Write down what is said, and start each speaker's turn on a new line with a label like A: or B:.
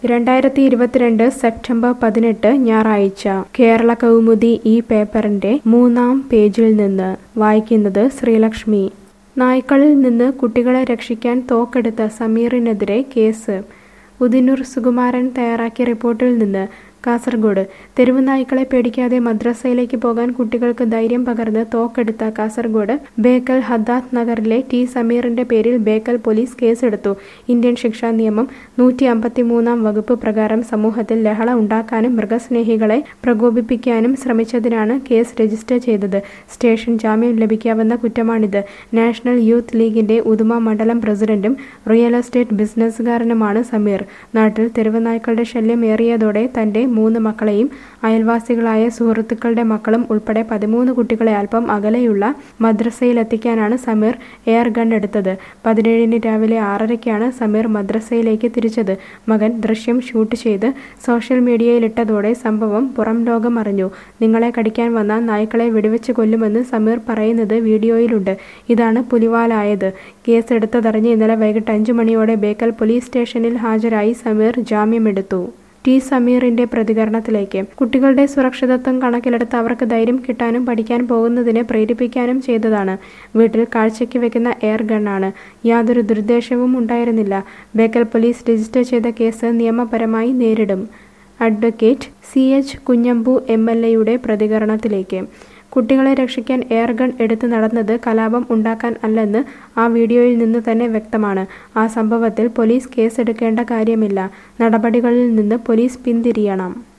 A: രണ്ടായിരത്തി ഇരുപത്തിരണ്ട് സെപ്റ്റംബർ പതിനെട്ട് ഞായറാഴ്ച കേരള കൗമുദി ഈ പേപ്പറിന്റെ മൂന്നാം പേജിൽ നിന്ന് വായിക്കുന്നത് ശ്രീലക്ഷ്മി നായ്ക്കളിൽ നിന്ന് കുട്ടികളെ രക്ഷിക്കാൻ തോക്കെടുത്ത സമീറിനെതിരെ കേസ് ഉദിനൂർ സുകുമാരൻ തയ്യാറാക്കിയ റിപ്പോർട്ടിൽ നിന്ന് കാസർഗോഡ് തെരുവ് നായ്ക്കളെ പേടിക്കാതെ മദ്രസയിലേക്ക് പോകാൻ കുട്ടികൾക്ക് ധൈര്യം പകർന്ന് തോക്കെടുത്ത കാസർഗോഡ് ബേക്കൽ ഹദ്ദാത്ത് നഗറിലെ ടി സമീറിന്റെ പേരിൽ ബേക്കൽ പോലീസ് കേസെടുത്തു ഇന്ത്യൻ ശിക്ഷാ നിയമം നൂറ്റി അമ്പത്തിമൂന്നാം വകുപ്പ് പ്രകാരം സമൂഹത്തിൽ ലഹള ഉണ്ടാക്കാനും മൃഗസ്നേഹികളെ പ്രകോപിപ്പിക്കാനും ശ്രമിച്ചതിനാണ് കേസ് രജിസ്റ്റർ ചെയ്തത് സ്റ്റേഷൻ ജാമ്യം ലഭിക്കാവുന്ന കുറ്റമാണിത് നാഷണൽ യൂത്ത് ലീഗിന്റെ ഉദുമ മണ്ഡലം പ്രസിഡന്റും റിയൽ എസ്റ്റേറ്റ് ബിസിനസ്സുകാരനുമാണ് സമീർ നാട്ടിൽ തെരുവ് നായ്ക്കളുടെ ശല്യം ഏറിയതോടെ തന്റെ മൂന്ന് മക്കളെയും അയൽവാസികളായ സുഹൃത്തുക്കളുടെ മക്കളും ഉൾപ്പെടെ പതിമൂന്ന് കുട്ടികളെ അല്പം അകലെയുള്ള മദ്രസയിലെത്തിക്കാനാണ് സമീർ എയർ ഗൺ എടുത്തത് പതിനേഴിന് രാവിലെ ആറരയ്ക്കാണ് സമീർ മദ്രസയിലേക്ക് തിരിച്ചത് മകൻ ദൃശ്യം ഷൂട്ട് ചെയ്ത് സോഷ്യൽ മീഡിയയിലിട്ടതോടെ സംഭവം പുറം ലോകം അറിഞ്ഞു നിങ്ങളെ കടിക്കാൻ വന്ന നായ്ക്കളെ വെടിവെച്ച് കൊല്ലുമെന്ന് സമീർ പറയുന്നത് വീഡിയോയിലുണ്ട് ഇതാണ് പുലിവാലായത് കേസെടുത്തതറിഞ്ഞ് ഇന്നലെ വൈകിട്ട് അഞ്ചു മണിയോടെ ബേക്കൽ പോലീസ് സ്റ്റേഷനിൽ ഹാജരായി സമീർ ജാമ്യമെടുത്തു ടി സമീറിന്റെ പ്രതികരണത്തിലേക്ക് കുട്ടികളുടെ സുരക്ഷിതത്വം കണക്കിലെടുത്ത് അവർക്ക് ധൈര്യം കിട്ടാനും പഠിക്കാൻ പോകുന്നതിന് പ്രേരിപ്പിക്കാനും ചെയ്തതാണ് വീട്ടിൽ കാഴ്ചയ്ക്ക് വെക്കുന്ന എയർ ഗണ്ണാണ് യാതൊരു ദുരുദ്ദേശവും ഉണ്ടായിരുന്നില്ല ബേക്കൽ പോലീസ് രജിസ്റ്റർ ചെയ്ത കേസ് നിയമപരമായി നേരിടും advocate C H Kunhambu M L എയുടെ പ്രതികരണത്തിലേക്ക് കുട്ടികളെ രക്ഷിക്കാൻ എയർ ഗൺ എടുത്തു നടന്നത് കലാപം ഉണ്ടാക്കാൻ അല്ലെന്ന് ആ വീഡിയോയിൽ നിന്ന് തന്നെ വ്യക്തമാണ് ആ സംഭവത്തിൽ പോലീസ് കേസെടുക്കേണ്ട കാര്യമില്ല നടപടികളിൽ നിന്ന് പോലീസ് പിന്തിരിയണം